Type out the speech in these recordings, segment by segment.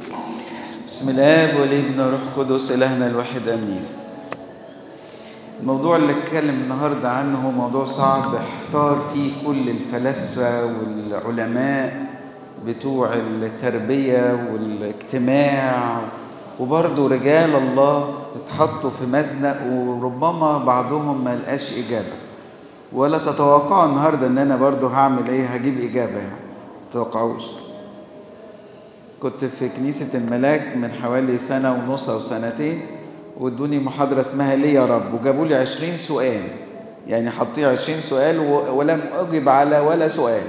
بسم الله والابن والروح القدس إلهنا الواحد آمين. الموضوع اللي اتكلم النهارده عنه هو موضوع صعب احتار فيه كل الفلاسفة والعلماء بتوع التربية والاجتماع وبرضه رجال الله اتحطوا في مزنق وربما بعضهم ما لقاش إجابة. ولا تتوقعوا النهارده ان انا برضه هعمل ايه هجيب اجابه يعني ما تتوقعوش كنت في كنيسه الملاك من حوالي سنه ونص او سنتين وادوني محاضره اسمها ليه يا رب وجابوا لي 20 سؤال يعني حاطين 20 سؤال ولم اجب على ولا سؤال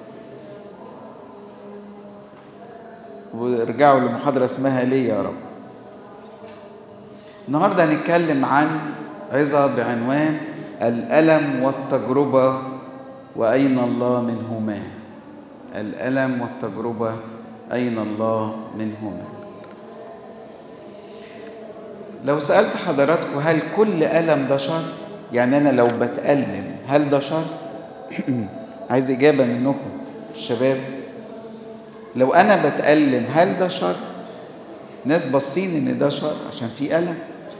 ورجعوا لمحاضره اسمها ليه يا رب النهارده هنتكلم عن عظه بعنوان الألم والتجربة وأين الله منهما الألم والتجربة أين الله منهما لو سألت حضراتكم هل كل ألم ده شر؟ يعني أنا لو بتألم هل ده شر؟ عايز إجابة منكم الشباب لو أنا بتألم هل ده شر؟ ناس باصين إن ده شر عشان في ألم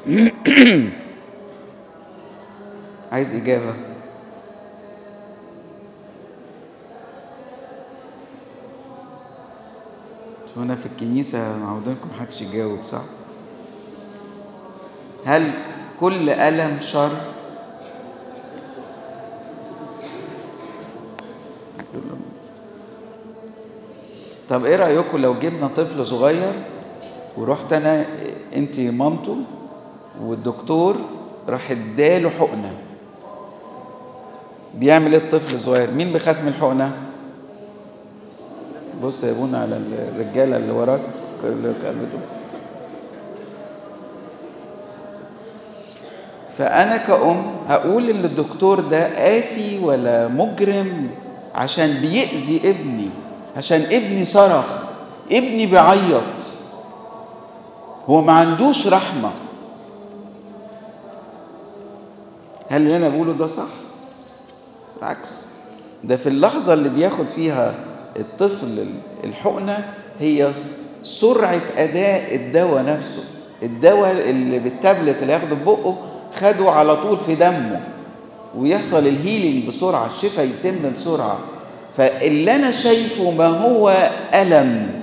عايز إجابة هنا في الكنيسة معودينكم محدش يجاوب صح؟ هل كل ألم شر؟ طب ايه رأيكم لو جبنا طفل صغير ورحت انا انت مامته والدكتور راح اداله حقنه بيعمل ايه الطفل الصغير مين بيخاف من الحقنه بص يا ابونا على الرجاله اللي وراك اللي قلبته فانا كأم هقول ان الدكتور ده قاسي ولا مجرم عشان بيأذي ابني عشان ابني صرخ ابني بيعيط هو ما عندوش رحمه هل اللي انا بقوله ده صح بالعكس ده في اللحظة اللي بياخد فيها الطفل الحقنة هي سرعة أداء الدواء نفسه الدواء اللي بالتابلت اللي ياخده ببقه خده على طول في دمه ويحصل الهيلينج بسرعة الشفاء يتم بسرعة فاللي أنا شايفه ما هو ألم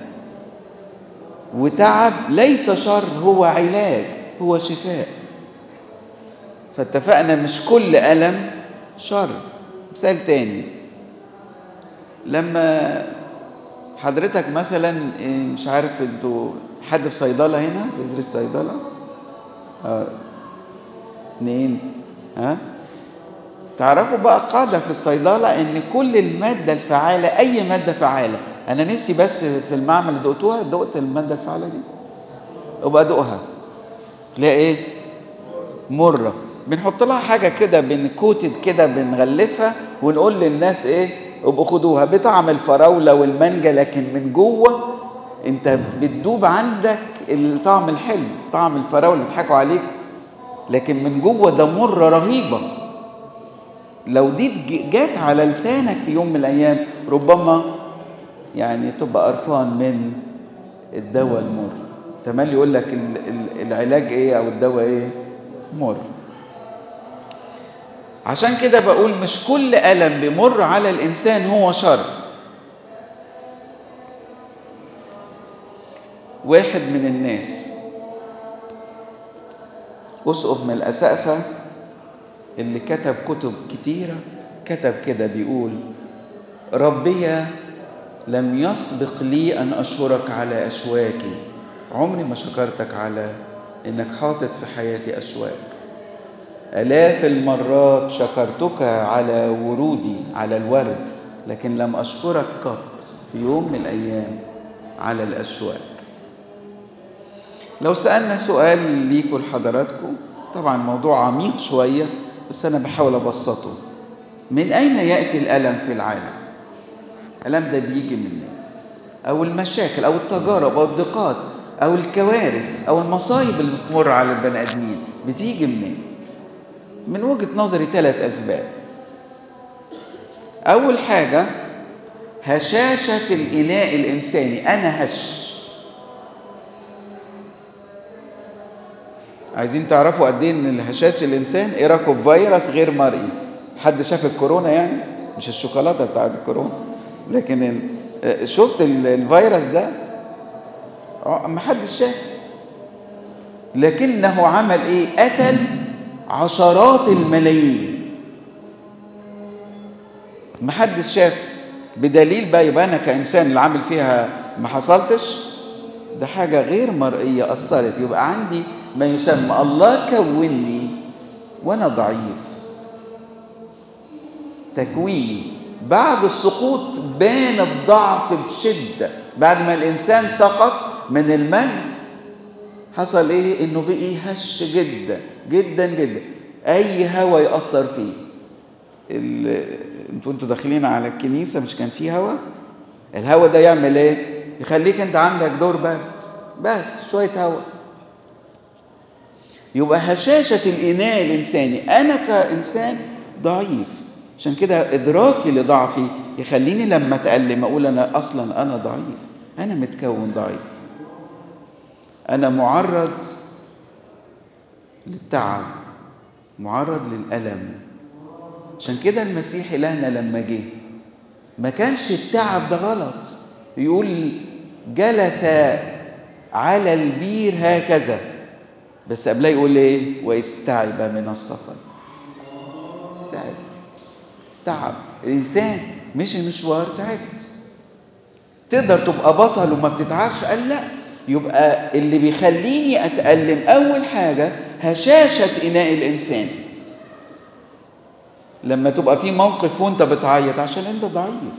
وتعب ليس شر هو علاج هو شفاء فاتفقنا مش كل ألم شر مثال تاني لما حضرتك مثلا مش عارف انتوا حد في صيدله هنا بيدرس صيدله اه اتنين ها تعرفوا بقى قاعده في الصيدله ان كل الماده الفعاله اي ماده فعاله انا نفسي بس في المعمل دقتوها دقت الماده الفعاله دي ابقى ادوقها تلاقي ايه مره بنحط لها حاجه كده بنكوتد كده بنغلفها ونقول للناس ايه ابقوا خدوها بطعم الفراوله والمانجا لكن من جوه انت بتدوب عندك الطعم الحلو طعم الفراوله بيضحكوا عليك لكن من جوه ده مره رهيبه لو دي جات على لسانك في يوم من الايام ربما يعني تبقى قرفان من الدواء المر تمام يقول لك العلاج ايه او الدواء ايه مر عشان كده بقول مش كل ألم بيمر على الإنسان هو شر واحد من الناس أسقف من الأسقفة اللي كتب كتب كتيرة كتب كده بيقول ربي لم يسبق لي أن أشكرك على أشواكي عمري ما شكرتك على إنك حاطط في حياتي أشواك آلاف المرات شكرتك على ورودي على الورد لكن لم أشكرك قط في يوم من الأيام على الأشواك لو سألنا سؤال ليكم لحضراتكم طبعا موضوع عميق شوية بس أنا بحاول أبسطه من أين يأتي الألم في العالم؟ الألم ده بيجي منين؟ أو المشاكل أو التجارب أو الضيقات أو الكوارث أو المصايب اللي بتمر على البني آدمين بتيجي منين؟ من وجهة نظري ثلاث أسباب أول حاجة هشاشة الإناء الإنساني أنا هش عايزين تعرفوا قد ايه ان الهشاش الانسان ايه رايكم في فيروس غير مرئي حد شاف الكورونا يعني مش الشوكولاته بتاعت الكورونا لكن شفت الفيروس ده ما حدش شاف لكنه عمل ايه قتل عشرات الملايين ما حدش شاف بدليل بقى يبقى انا كانسان اللي عامل فيها ما حصلتش ده حاجه غير مرئيه اثرت يبقى عندي ما يسمى الله كوني وانا ضعيف تكويني بعد السقوط بان الضعف بشده بعد ما الانسان سقط من المجد حصل ايه انه بقي هش جدا جدا جدا اي هوا ياثر فيه انتوا انتوا داخلين على الكنيسه مش كان في هوا الهوا ده يعمل ايه يخليك انت عندك دور برد بس شويه هوا يبقى هشاشه الاناء الانساني انا كانسان ضعيف عشان كده ادراكي لضعفي يخليني لما اتالم اقول انا اصلا انا ضعيف انا متكون ضعيف انا معرض للتعب معرض للالم عشان كده المسيح إلهنا لما جه ما كانش التعب ده غلط يقول جلس على البير هكذا بس قبلها يقول ايه واستعب من السفر تعب تعب الانسان مشي مشوار تعبت تقدر تبقى بطل وما بتتعبش قال لا يبقى اللي بيخليني اتألم اول حاجة هشاشة اناء الانسان لما تبقى في موقف وانت بتعيط عشان انت ضعيف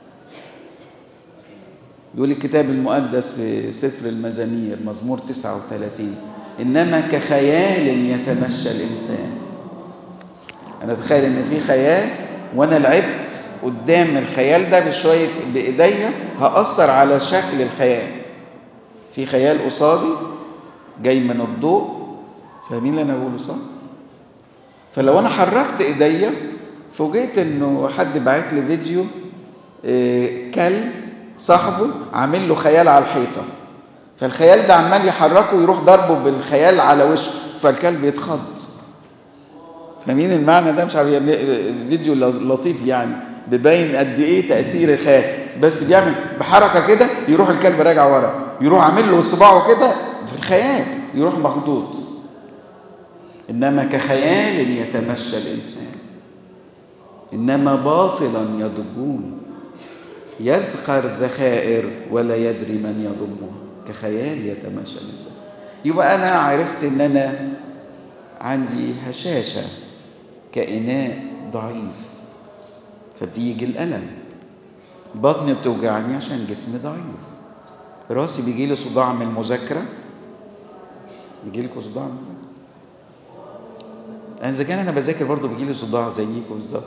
يقول الكتاب المقدس في سفر المزامير مزمور 39 انما كخيال يتمشى الانسان انا اتخيل ان في خيال وانا لعبت قدام الخيال ده بشويه بايديا هاثر على شكل الخيال في خيال قصادي جاي من الضوء فاهمين اللي انا بقوله صح فلو انا حركت ايديا فوجئت انه حد بعت لي فيديو إيه كلب صاحبه عامل له خيال على الحيطه فالخيال ده عمال يحركه ويروح ضربه بالخيال على وشه فالكلب يتخض فاهمين المعنى ده مش عارف فيديو لطيف يعني بيبين قد ايه تاثير الخيال بس بيعمل بحركه كده يروح الكلب راجع ورا يروح عامل له صباعه كده في الخيال يروح مخضوض انما كخيال يتمشى الانسان انما باطلا يضجون يزخر زخائر ولا يدري من يضمها كخيال يتماشى الانسان يبقى انا عرفت ان انا عندي هشاشه كاناء ضعيف فبتيجي الالم بطني بتوجعني عشان جسمي ضعيف راسي بيجي لي صداع من المذاكره بيجي لكم صداع من المذاكره انا اذا كان انا بذاكر برضه بيجي لي صداع زيكم بالظبط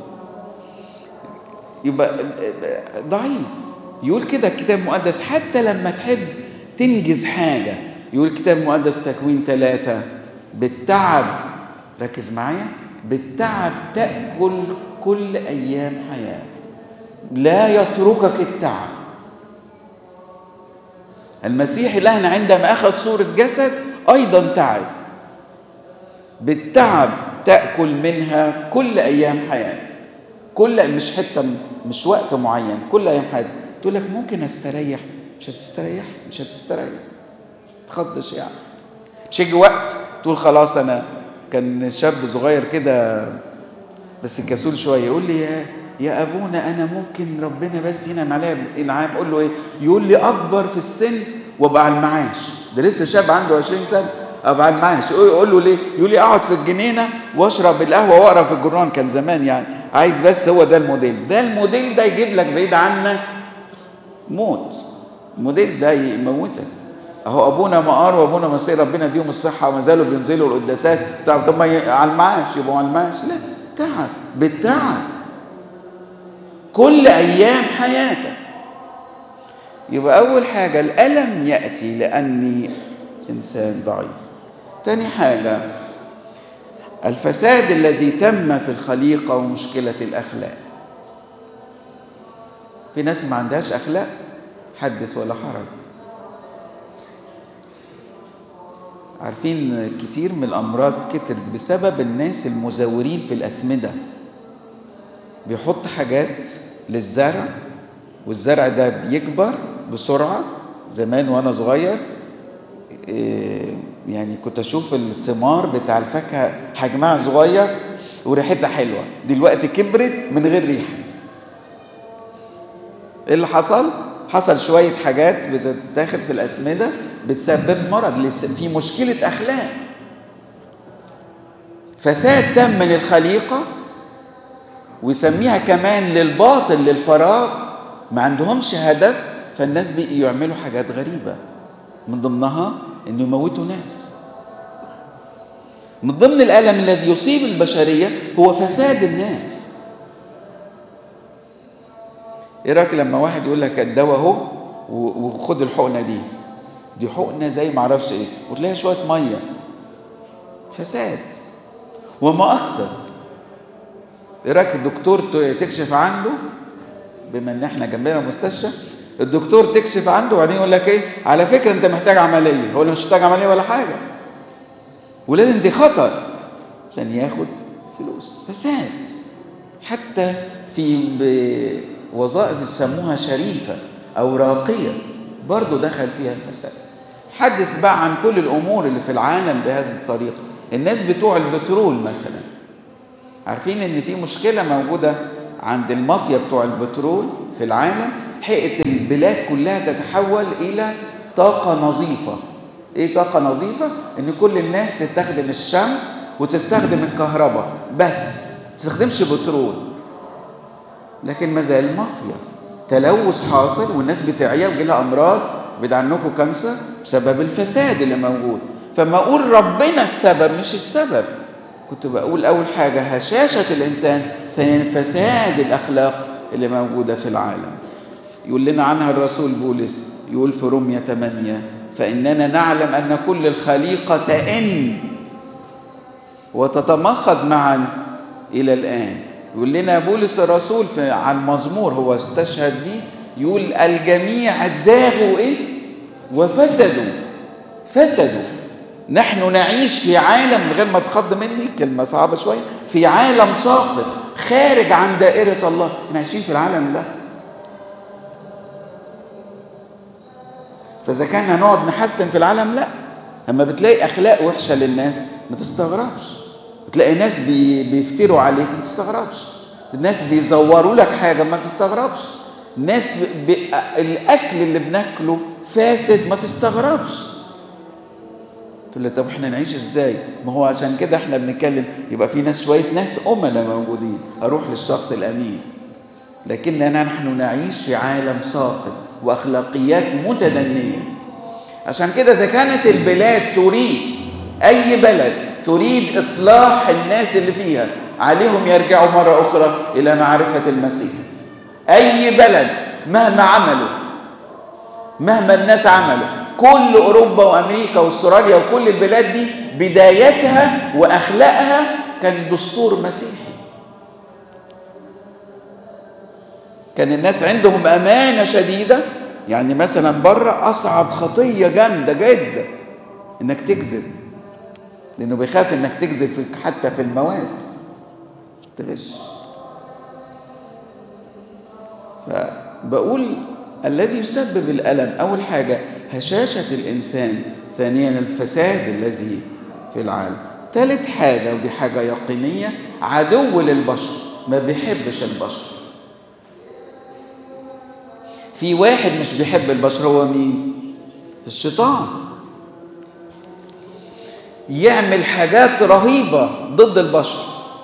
يبقى ضعيف يقول كده الكتاب المقدس حتى لما تحب تنجز حاجة يقول الكتاب المقدس تكوين ثلاثة بالتعب ركز معايا بالتعب تأكل كل أيام حياتك لا يتركك التعب المسيح إلهنا عندما أخذ صورة جسد أيضا تعب بالتعب تأكل منها كل أيام حياتك كل مش حته مش وقت معين كل ايام حياتك تقول لك ممكن استريح مش هتستريح مش هتستريح تخضش يعني مش يجي وقت تقول خلاص انا كان شاب صغير كده بس كسول شويه يقول لي يا يا ابونا انا ممكن ربنا بس ينعم عليا انعام اقول له ايه يقول لي اكبر في السن وابقى على المعاش ده لسه شاب عنده 20 سنه ابقى على المعاش يقول له ليه يقول لي اقعد في الجنينه واشرب القهوه واقرا في الجرنان كان زمان يعني عايز بس هو ده الموديل ده الموديل ده يجيب لك بعيد عنك موت الموديل ده يموتك اهو ابونا مقار وابونا مسيح ربنا يديهم الصحه وما زالوا بينزلوا القداسات طب طب ما على المعاش يبقوا على المعاش لا تعب بالتعب كل ايام حياتك يبقى اول حاجه الالم ياتي لاني انسان ضعيف تاني حاجه الفساد الذي تم في الخليقه ومشكله الاخلاق في ناس ما عندهاش اخلاق حدث ولا حرج عارفين كتير من الامراض كترت بسبب الناس المزورين في الاسمده بيحط حاجات للزرع والزرع ده بيكبر بسرعه زمان وانا صغير إيه، يعني كنت اشوف الثمار بتاع الفاكهه حجمها صغير وريحتها حلوه دلوقتي كبرت من غير ريحه ايه اللي حصل حصل شويه حاجات بتتاخد في الاسمده بتسبب مرض لس- في مشكله اخلاق فساد تام من الخليقه ويسميها كمان للباطل للفراغ ما عندهمش هدف فالناس بقوا يعملوا حاجات غريبه من ضمنها انه يموتوا ناس من ضمن الالم الذي يصيب البشريه هو فساد الناس ايه رايك لما واحد يقول لك الدواء اهو و- وخد الحقنه دي دي حقنه زي ما اعرفش ايه وتلاقيها شويه ميه فساد وما اكثر ايه رايك الدكتور ت- تكشف عنده بما ان احنا جنبنا مستشفى الدكتور تكشف عنده وبعدين يقول لك ايه على فكره انت محتاج عمليه هو اللي مش محتاج عمليه ولا حاجه ولازم دي خطر عشان ياخد فلوس فساد حتى في ب- وظائف يسموها شريفه او راقيه برضه دخل فيها الفساد حدث بقى عن كل الامور اللي في العالم بهذه الطريقه الناس بتوع البترول مثلا عارفين ان في مشكله موجوده عند المافيا بتوع البترول في العالم حقت البلاد كلها تتحول الى طاقه نظيفه ايه طاقه نظيفه ان كل الناس تستخدم الشمس وتستخدم الكهرباء بس ما تستخدمش بترول لكن ما زال مافيا تلوث حاصل والناس بتعيا ويجي لها امراض بعيد عنكم كانسر بسبب الفساد اللي موجود فما اقول ربنا السبب مش السبب كنت بقول اول حاجه هشاشه الانسان ثانيا فساد الاخلاق اللي موجوده في العالم يقول لنا عنها الرسول بولس يقول في رومية 8 فإننا نعلم أن كل الخليقة تئن وتتمخض معا إلى الآن يقول لنا بولس الرسول في عن مزمور هو استشهد به يقول الجميع زاغوا إيه وفسدوا فسدوا نحن نعيش في عالم من غير ما تخض مني كلمة صعبة شوية في عالم ساقط خارج عن دائرة الله احنا عايشين في العالم ده فاذا كان هنقعد نحسن في العالم لا اما بتلاقي اخلاق وحشه للناس ما تستغربش بتلاقي ناس بي بيفتروا عليك ما تستغربش الناس بيزوروا لك حاجه ما تستغربش ناس ب... ب... الاكل اللي بناكله فاسد ما تستغربش تقول لي طب احنا نعيش ازاي ما هو عشان كده احنا بنتكلم يبقى في ناس شويه ناس امنا موجودين اروح للشخص الامين لكننا نحن نعيش في عالم ساقط واخلاقيات متدنيه عشان كده اذا كانت البلاد تريد اي بلد تريد اصلاح الناس اللي فيها عليهم يرجعوا مره اخرى الى معرفه المسيح اي بلد مهما عملوا مهما الناس عملوا كل اوروبا وامريكا واستراليا وكل البلاد دي بدايتها واخلاقها كان دستور مسيحي كان الناس عندهم امانه شديده يعني مثلا بره اصعب خطيه جامده جدا انك تكذب لانه بيخاف انك تكذب في حتى في المواد تغش فبقول الذي يسبب الالم اول حاجه هشاشه الانسان ثانيا الفساد الذي في العالم ثالث حاجه ودي حاجه يقينيه عدو للبشر ما بيحبش البشر في واحد مش بيحب البشر هو مين الشيطان يعمل حاجات رهيبة ضد البشر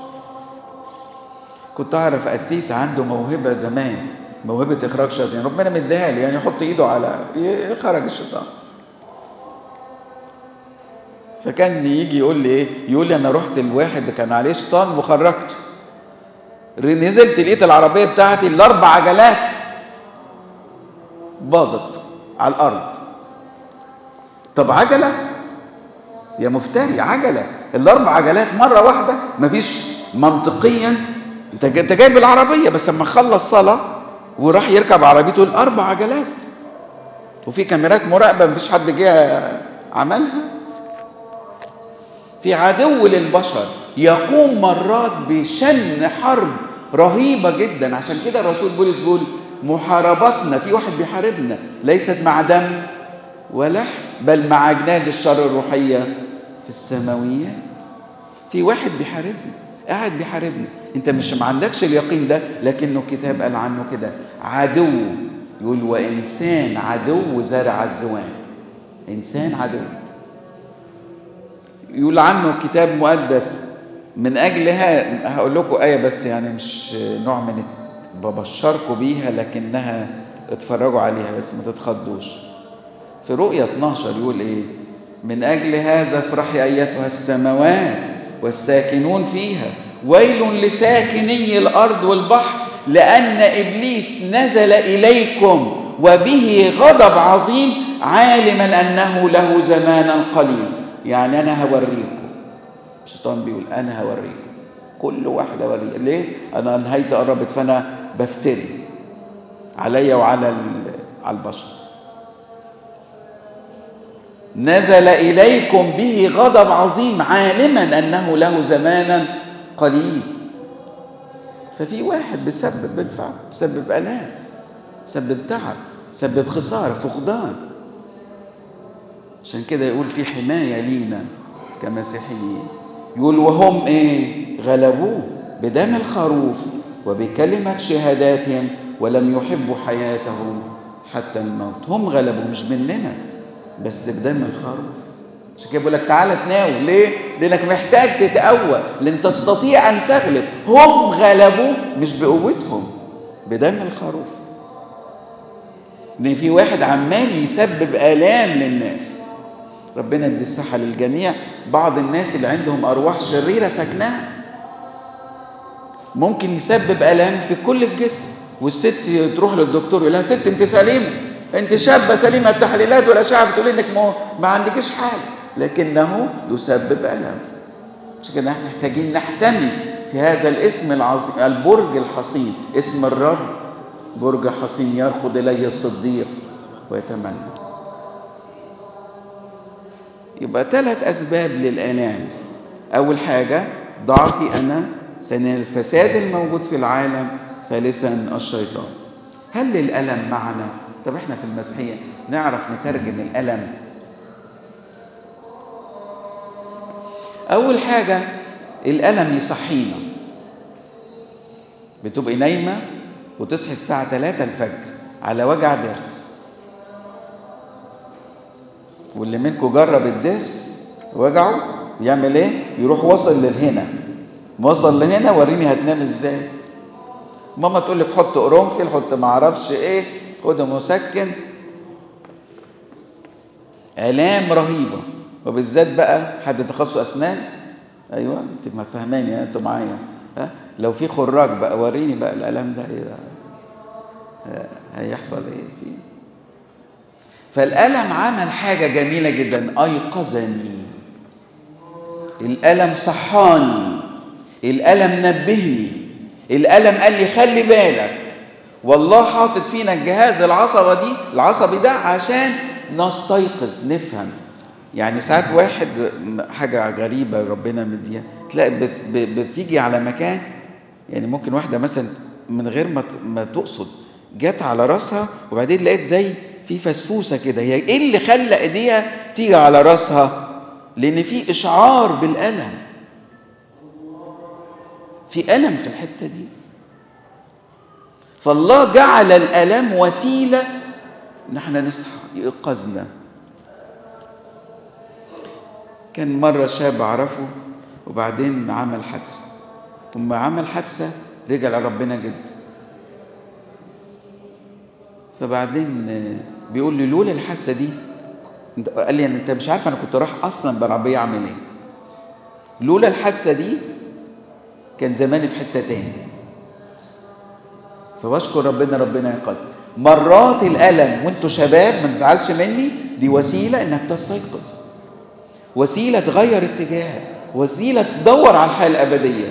كنت أعرف قسيس عنده موهبة زمان موهبة إخراج شياطين ربنا مديها له يعني يحط إيده على يخرج الشيطان فكان يجي يقول لي إيه يقول لي أنا رحت لواحد كان عليه شيطان وخرجته نزلت لقيت العربية بتاعتي الأربع عجلات باظت على الارض طب عجله يا مفتري عجله الاربع عجلات مره واحده مفيش منطقيا انت انت جايب العربيه بس لما خلص صلاه وراح يركب عربيته الاربع عجلات وفي كاميرات مراقبه مفيش حد جه عملها في عدو للبشر يقوم مرات بشن حرب رهيبة جدا عشان كده الرسول بولس بيقول محاربتنا في واحد بيحاربنا ليست مع دم ولحم بل مع أجناد الشر الروحية في السماويات في واحد بيحاربنا قاعد بيحاربنا انت مش ما عندكش اليقين ده لكنه الكتاب قال عنه كده عدو يقول وانسان عدو زرع الزوان انسان عدو يقول عنه كتاب مقدس من اجل هقول لكم ايه بس يعني مش نوع من ببشركم بيها لكنها اتفرجوا عليها بس ما تتخضوش في رؤية 12 يقول ايه من اجل هذا افرحي ايتها السماوات والساكنون فيها ويل لساكني الارض والبحر لان ابليس نزل اليكم وبه غضب عظيم عالما انه له زمانا قليل يعني انا هوريكم الشيطان بيقول انا هوريكم كل واحد اوريه ليه انا نهايتي قربت فانا بفتري عليا وعلى على البشر نزل اليكم به غضب عظيم عالما انه له زمانا قليل ففي واحد بيسبب بالفعل بيسبب الام بيسبب تعب بيسبب خساره فقدان عشان كده يقول في حمايه لينا كمسيحيين يقول وهم ايه غلبوه بدم الخروف وبكلمه شهاداتهم ولم يحبوا حياتهم حتى الموت هم غلبوا مش مننا بس بدم الخروف عشان كده بيقول لك تعالى تناول ليه؟ لانك محتاج تتقوى لان تستطيع ان تغلب هم غلبوا مش بقوتهم بدم الخروف لان في واحد عمال يسبب الام للناس ربنا يدي الصحة للجميع بعض الناس اللي عندهم أرواح شريرة سكناها ممكن يسبب ألم في كل الجسم والست تروح للدكتور يقول لها ست أنت سليمة أنت شابة سليمة التحليلات والأشعة بتقول إنك ما عندكش حال لكنه يسبب ألم عشان كده احنا محتاجين نحتمي في هذا الاسم العظيم البرج الحصين اسم الرب برج حصين يرقد إليه الصديق ويتمنى يبقى ثلاث أسباب للآلام أول حاجة ضعفي أنا ثانيا الفساد الموجود في العالم ثالثا الشيطان هل للألم معنى؟ طب احنا في المسيحية نعرف نترجم الألم أول حاجة الألم يصحينا بتبقي نايمة وتصحي الساعة 3 الفجر على وجع ضرس واللي منكم جرب الضرس وجعه يعمل ايه؟ يروح وصل للهنا وصل لهنا وريني هتنام ازاي ماما تقول لك حط قرنفل حط معرفش ايه خد مسكن الام رهيبه وبالذات بقى حد تخصص اسنان ايوه انت ما فهماني انتوا معايا ها لو في خراج بقى وريني بقى الالم ده ايه ده هيحصل ايه فيه فالألم عمل حاجة جميلة جدا أيقظني الألم صحاني الألم نبهني الألم قال لي خلي بالك والله حاطط فينا الجهاز العصبة دي العصبي ده عشان نستيقظ نفهم يعني ساعات واحد حاجة غريبة ربنا مديها تلاقي بت بتيجي على مكان يعني ممكن واحدة مثلا من غير ما ما تقصد جت على راسها وبعدين لقيت زي في فسفوسه كده هي ايه اللي خلى ايديها تيجي على راسها لان في اشعار بالالم في الم في الحته دي فالله جعل الالم وسيله ان احنا نصحى يوقظنا كان مره شاب اعرفه وبعدين عمل حادثه وما عمل حادثه رجع لربنا جدا فبعدين بيقول لي لولا الحادثه دي قال لي انت مش عارف انا كنت رايح اصلا بالعربيه اعمل ايه لولا الحادثه دي كان زماني في حته تاني فبشكر ربنا ربنا ينقذني مرات الالم وانتوا شباب ما تزعلش مني دي وسيله انك تستيقظ وسيله تغير اتجاه وسيله تدور على الحياه الابديه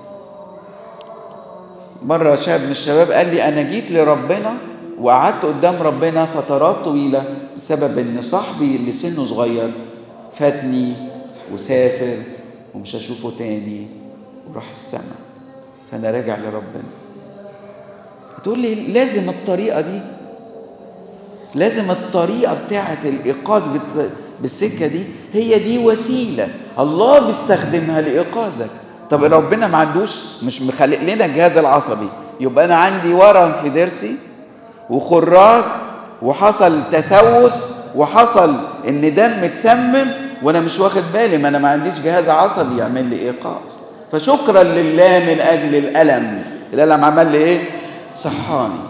مره شاب من الشباب قال لي انا جيت لربنا وقعدت قدام ربنا فترات طويلة بسبب إن صاحبي اللي سنه صغير فاتني وسافر ومش هشوفه تاني وراح السماء فانا راجع لربنا هتقول لي لازم الطريقه دي لازم الطريقه بتاعه الايقاظ بالسكه دي هي دي وسيله الله بيستخدمها لايقاظك طب ربنا ما عندوش مش مخلق لنا الجهاز العصبي يبقى انا عندي ورم في ضرسي وخراج وحصل تسوس وحصل ان دم اتسمم وانا مش واخد بالي ما انا ما عنديش جهاز عصبي يعمل لي ايقاظ فشكرا لله من اجل الالم الالم عمل لي ايه صحاني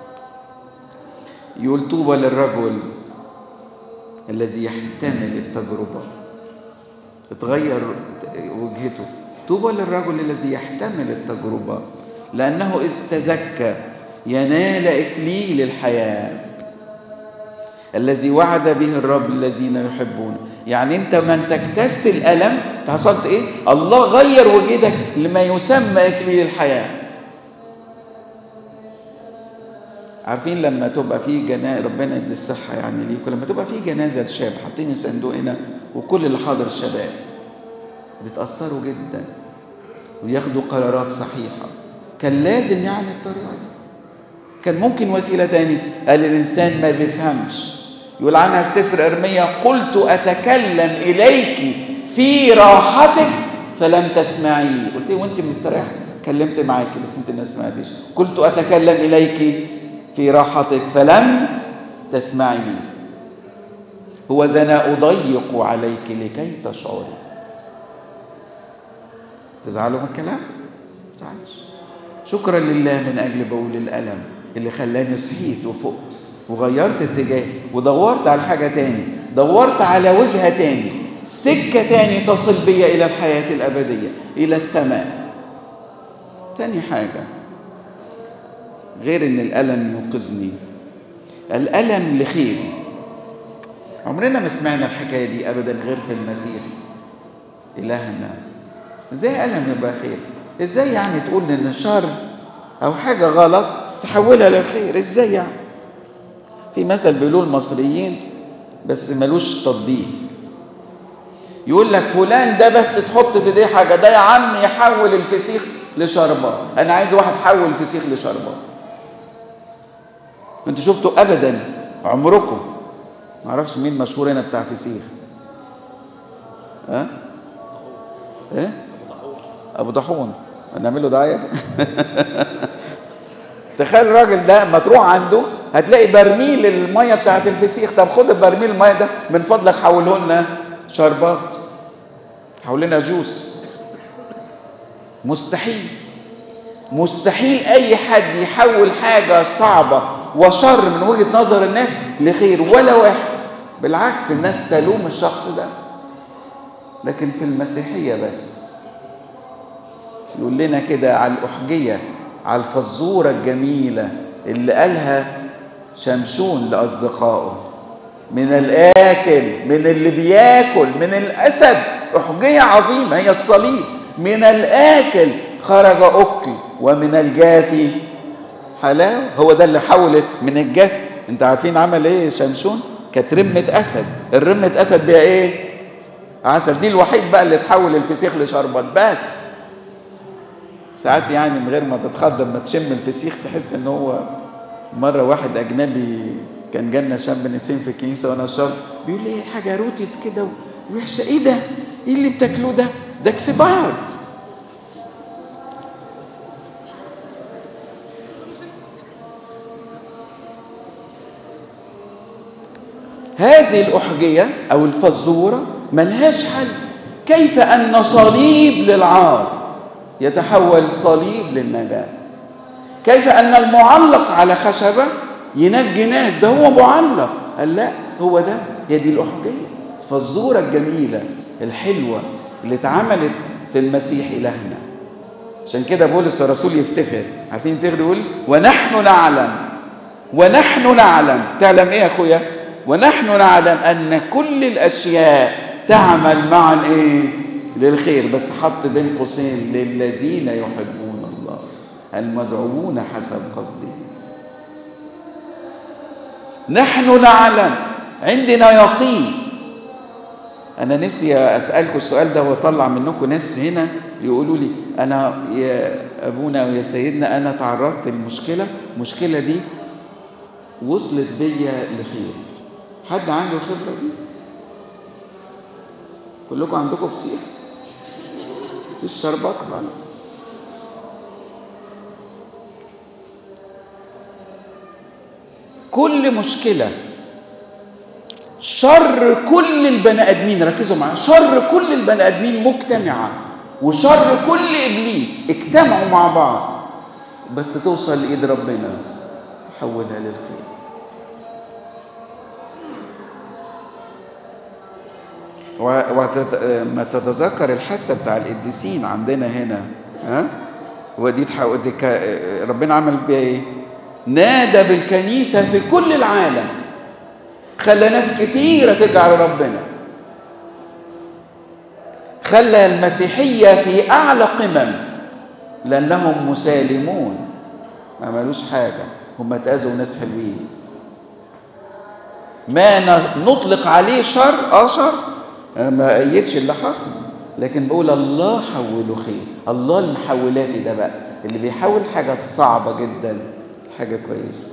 يقول طوبى للرجل الذي يحتمل التجربه اتغير وجهته طوبى للرجل الذي يحتمل التجربه لانه استزكى ينال اكليل الحياه الذي وعد به الرب الذين يحبونه يعني انت ما انت اكتست الالم انت حصلت ايه الله غير وجهتك لما يسمى اكليل الحياه عارفين لما تبقى في جنازه ربنا يدي الصحه يعني ليكم لما تبقى في جنازه شاب حاطين الصندوق هنا وكل اللي حاضر الشباب بيتاثروا جدا وياخدوا قرارات صحيحه كان لازم يعني الطريقه دي كان ممكن وسيله تاني قال الانسان ما بيفهمش يقول عنها في سفر ارميا قلت اتكلم اليك في راحتك فلم تسمعي لي قلت وانت مستريح كلمت معاكي بس انت ما سمعتيش قلت اتكلم اليك في راحتك فلم تسمعي لي هو زنا اضيق عليك لكي تشعري تزعلوا من الكلام؟ تزعلش شكرا لله من اجل بول الالم اللي خلاني صحيت وفقت وغيرت اتجاه ودورت على حاجه تاني دورت على وجهه تاني سكه تاني تصل بيا الى الحياه الابديه الى السماء تاني حاجه غير ان الالم ينقذني الالم لخير عمرنا ما سمعنا الحكايه دي ابدا غير في المسيح الهنا ازاي الم يبقى خير ازاي يعني تقول ان شر او حاجه غلط تحولها للخير ازاي يعني في مثل بيقولوه المصريين بس ملوش تطبيق يقول لك فلان ده بس تحط في ايديه حاجه ده يا عم يحول الفسيخ لشربات انا عايز واحد حول الفسيخ لشربات انتوا شفتوا ابدا عمركم ما اعرفش مين مشهور هنا بتاع فسيخ ها ايه ابو طاحون هنعمل له دعايه تخيل الراجل ده ما تروح عنده هتلاقي برميل الميه بتاعت الفسيخ طب خد البرميل الميه ده من فضلك حوله لنا شربات حول لنا جوس مستحيل مستحيل اي حد يحول حاجه صعبه وشر من وجهه نظر الناس لخير ولا واحد بالعكس الناس تلوم الشخص ده لكن في المسيحيه بس يقول لنا كده على الاحجيه على الفزوره الجميله اللي قالها شمشون لاصدقائه من الاكل من اللي بياكل من الاسد احجيه عظيمه هي الصليب من الاكل خرج اكل ومن الجافي حلاوه هو ده اللي حولت من الجافي انت عارفين عمل ايه شمشون كانت رمه اسد الرمه اسد بيها ايه عسل دي الوحيد بقى اللي تحول الفسيخ لشربات بس ساعات يعني من غير ما تتخض لما تشم الفسيخ تحس ان هو مره واحد اجنبي كان جالنا شاب نسيم في الكنيسه وانا شاب بيقول لي حاجه روتت كده وحشه ايه ده؟ ايه اللي بتاكلوه ده؟ ده كسبارد هذه الأحجية أو الفزورة ملهاش حل كيف أن صليب للعار يتحول صليب للنجاة كيف أن المعلق على خشبة ينجي ناس ده هو معلق قال لا هو ده هي دي الأحجية الفزورة الجميلة الحلوة اللي اتعملت في المسيح إلهنا عشان كده بولس الرسول يفتخر عارفين يفتخر يقول ونحن نعلم ونحن نعلم تعلم ايه يا اخويا ونحن نعلم ان كل الاشياء تعمل معا ايه للخير بس حط بين قوسين للذين يحبون الله المدعوون حسب قصده نحن نعلم عندنا يقين انا نفسي اسالكم السؤال ده واطلع منكم ناس هنا يقولوا لي انا يا ابونا ويا سيدنا انا تعرضت للمشكله المشكله دي وصلت بيا لخير حد عنده الخبره دي كلكم عندكم فسيخ مفيش شربات خالص كل مشكله شر كل البني ادمين ركزوا معايا شر كل البني ادمين مجتمعه وشر كل ابليس اجتمعوا مع بعض بس توصل لايد ربنا يحولها للخير وما تتذكر الحاسه بتاع القديسين عندنا هنا ها ودي تحاول ربنا عمل بيها ايه؟ نادى بالكنيسه في كل العالم خلى ناس كتيرة ترجع لربنا خلى المسيحية في أعلى قمم لأنهم مسالمون ما عملوش حاجة هم اتأذوا ناس حلوين ما نطلق عليه شر اه شر أنا ما أيدش اللي حصل لكن بقول الله حوله خير الله المحولاتي ده بقى اللي بيحول حاجة صعبة جدا حاجة كويسة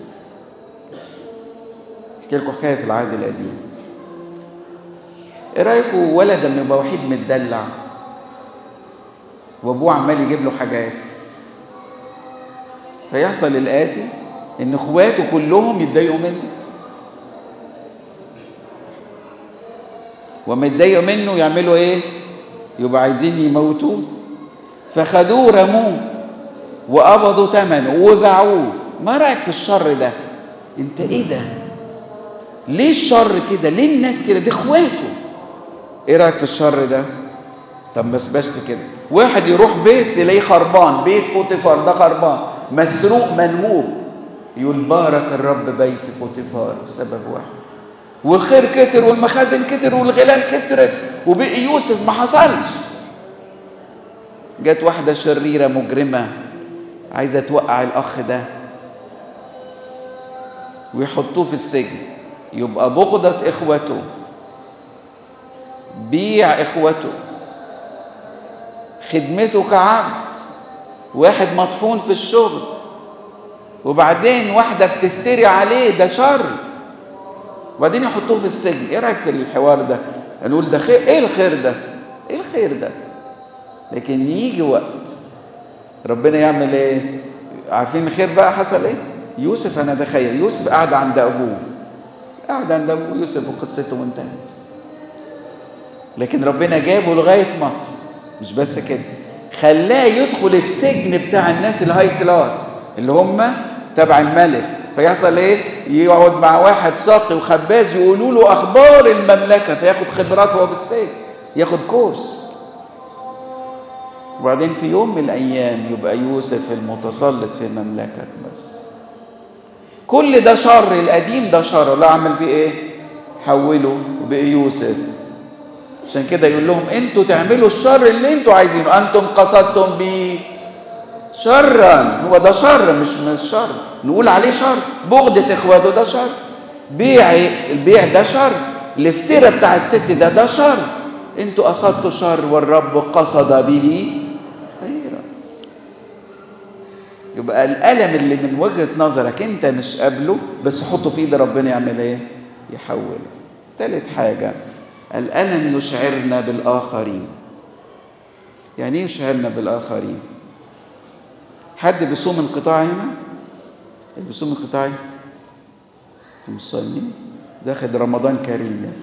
احكي لكم حكايه في العهد القديم ايه رايكم ولد لما يبقى وحيد متدلع وابوه عمال يجيب له حاجات فيحصل الاتي ان اخواته كلهم يتضايقوا منه وما يتضايقوا منه يعملوا ايه يبقى عايزين يموتوه فخدوه رموه وقبضوا ثمنه وباعوه ما رايك في الشر ده انت ايه ده ليه الشر كده ليه الناس كده دي اخواته ايه رايك في الشر ده طب بس بس كده واحد يروح بيت يلاقيه خربان بيت فوتيفار ده خربان مسروق منهوب يقول بارك الرب بيت فوتيفار بسبب واحد والخير كتر والمخازن كتر والغلال كترت وبقي يوسف ما حصلش جت واحده شريره مجرمه عايزه توقع الاخ ده ويحطوه في السجن يبقى بغضة إخوته بيع إخوته خدمته كعبد واحد مطحون في الشغل وبعدين واحدة بتفتري عليه ده شر وبعدين يحطوه في السجن ايه رأيك في الحوار ده نقول ده خير ايه الخير ده ايه الخير ده لكن يجي وقت ربنا يعمل ايه عارفين الخير بقى حصل ايه يوسف انا اتخيل يوسف قاعد عند ابوه قاعد عند ابو يوسف وقصته وانتهت لكن ربنا جابه لغايه مصر مش بس كده خلاه يدخل السجن بتاع الناس الهاي كلاس اللي هم تبع الملك فيحصل ايه يقعد مع واحد ساقي وخباز يقولوا له اخبار المملكه فياخد خبرات وهو في السجن ياخد كورس وبعدين في يوم من الايام يبقى يوسف المتسلط في مملكه مصر كل ده شر القديم ده شر الله عمل فيه ايه حوله وبقي يوسف عشان كده يقول لهم انتوا تعملوا الشر اللي انتوا عايزينه انتم قصدتم بيه شرا هو ده شر مش مش شر نقول عليه شر بغضة اخواته ده شر بيع البيع ده شر الافتراء بتاع الست ده ده شر انتوا قصدتوا شر والرب قصد به خيرا يبقى الألم اللي من وجهة نظرك انت مش قابله بس حطه في ايد ربنا يعمل ايه يحوله ثالث حاجة الألم يشعرنا بالآخرين يعني ايه يشعرنا بالآخرين حد بيصوم انقطاعي هنا اللي بيصوم انقطاعي انتوا مش صايمين ده خد رمضان كريم ده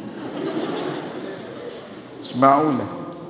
مش معقولة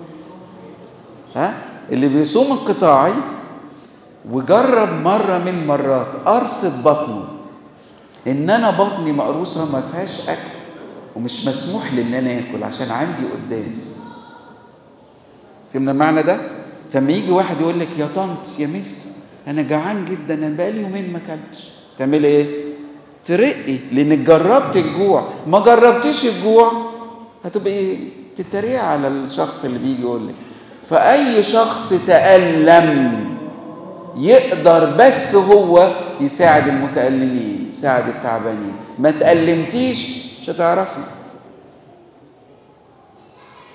ها اللي بيصوم انقطاعي وجرب مرة من المرات أرصد بطنه إن أنا بطني مقروصة ما فيهاش أكل ومش مسموح لي إن أنا آكل عشان عندي قداس فهمنا المعنى ده؟ فلما يجي واحد يقول لك يا طنط يا مس أنا جعان جدا أنا بقالي يومين ما أكلتش تعملي إيه؟ ترقي لأنك جربت الجوع ما جربتيش الجوع هتبقي تتريق على الشخص اللي بيجي يقول لك فأي شخص تألم يقدر بس هو يساعد المتألمين يساعد التعبانين ما تألمتيش مش هتعرفي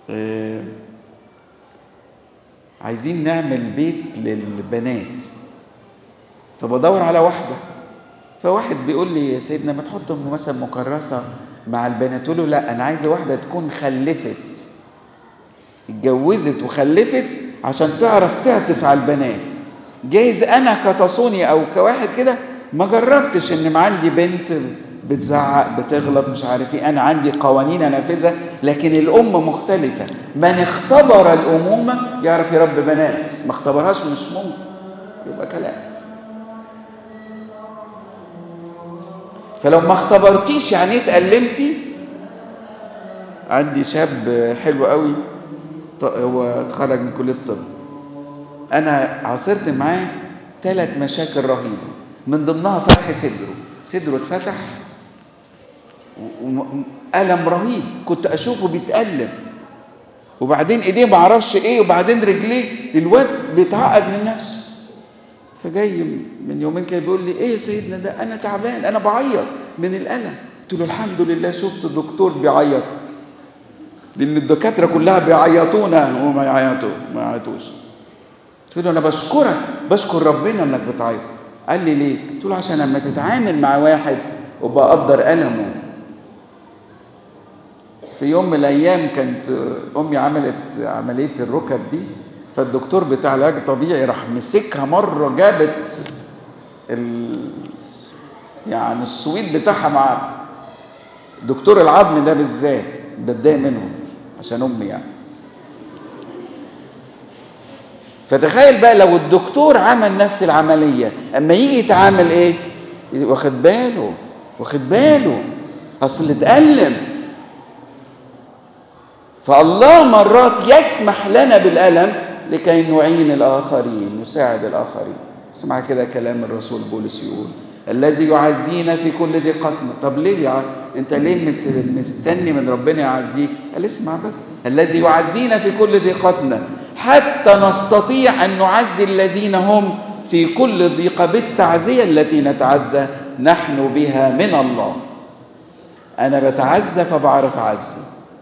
آه، عايزين نعمل بيت للبنات فبدور على واحدة فواحد بيقول لي يا سيدنا ما تحط أم مثلا مكرسة مع البنات قلت له لا أنا عايزة واحدة تكون خلفت اتجوزت وخلفت عشان تعرف تعطف على البنات جايز أنا كتصوني أو كواحد كده ما جربتش إن ما عندي بنت بتزعق بتغلط مش عارف ايه انا عندي قوانين انفذها لكن الام مختلفه من اختبر الامومه يعرف يربي بنات ما اختبرهاش مش ممكن يبقى كلام فلو ما اختبرتيش يعني ايه اتألمتي عندي شاب حلو قوي ط- هو اتخرج من كليه الطب انا عاصرت معاه ثلاث مشاكل رهيبه من ضمنها فتح صدره صدره اتفتح وألم رهيب كنت أشوفه بيتألم وبعدين إيديه ما اعرفش إيه وبعدين رجليه الواد بيتعقد من نفسه فجاي من يومين كده بيقول لي إيه يا سيدنا ده أنا تعبان أنا بعيط من الألم قلت له الحمد لله شفت الدكتور بيعيط لأن الدكاترة كلها بيعيطونا وما يعيطوا ما يعيطوش قلت له أنا بشكرك بشكر ربنا إنك بتعيط قال لي ليه؟ قلت له عشان لما تتعامل مع واحد وبقدر ألمه في يوم من الايام كانت امي عملت عمليه الركب دي فالدكتور بتاع العلاج الطبيعي راح مسكها مره جابت ال... يعني السويت بتاعها مع دكتور العظم ده بالذات بتضايق منهم عشان امي يعني فتخيل بقى لو الدكتور عمل نفس العمليه اما يجي يتعامل ايه واخد باله واخد باله اصل اتألم فالله مرات يسمح لنا بالألم لكي نعين الآخرين نساعد الآخرين اسمع كده كلام الرسول بولس يقول الذي يعزينا في كل ضيقتنا طب ليه يا انت ليه مت- مستني من ربنا يعزيك قال اسمع بس الذي يعزينا في كل ضيقتنا حتى نستطيع ان نعزي الذين هم في كل ضيقه بالتعزيه التي نتعزى نحن بها من الله انا بتعزى فبعرف اعزي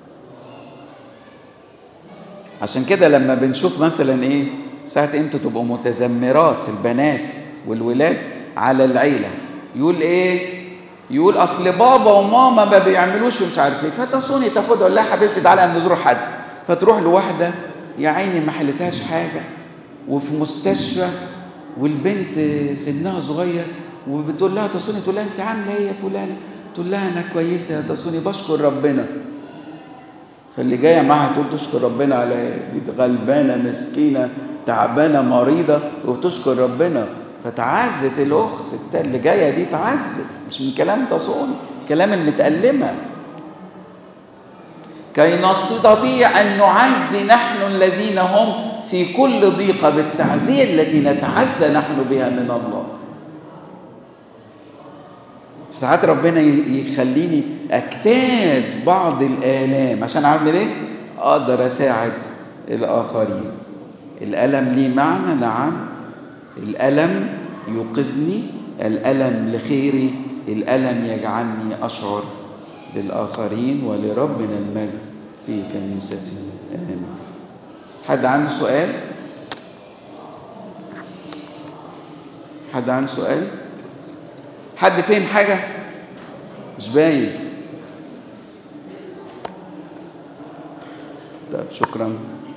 عشان كده لما بنشوف مثلا ايه ساعة انتوا تبقوا متذمرات البنات والولاد على العيلة يقول ايه يقول اصل بابا وماما ما بيعملوش ومش عارف ايه فتصوني تاخدها تقول لها حبيبتي تعالى نزور حد فتروح لواحده يا عيني ما حلتهاش حاجه وفي مستشفى والبنت سنها صغير وبتقول لها تصوني تقول لها انت عامله ايه يا فلانه تقول لها انا كويسه يا تصوني بشكر ربنا فاللي جايه معاها تقول تشكر ربنا على إيه؟ دي غلبانه مسكينه تعبانه مريضه وبتشكر ربنا فتعزت الاخت التا- اللي جايه دي تعزت مش من كلام تصون كلام المتألمه كي نستطيع ان نعزي نحن الذين هم في كل ضيقه بالتعزيه التي نتعزى نحن بها من الله ساعات ربنا يخليني اجتاز بعض الآلام عشان اعمل ايه؟ اقدر اساعد الاخرين. الألم ليه معنى نعم الألم يوقظني الألم لخيري الألم يجعلني أشعر للآخرين ولربنا المجد في كنيسته آمين حد عنده سؤال؟ حد عنده سؤال؟ حد فهم حاجة؟ مش باين طيب شكرا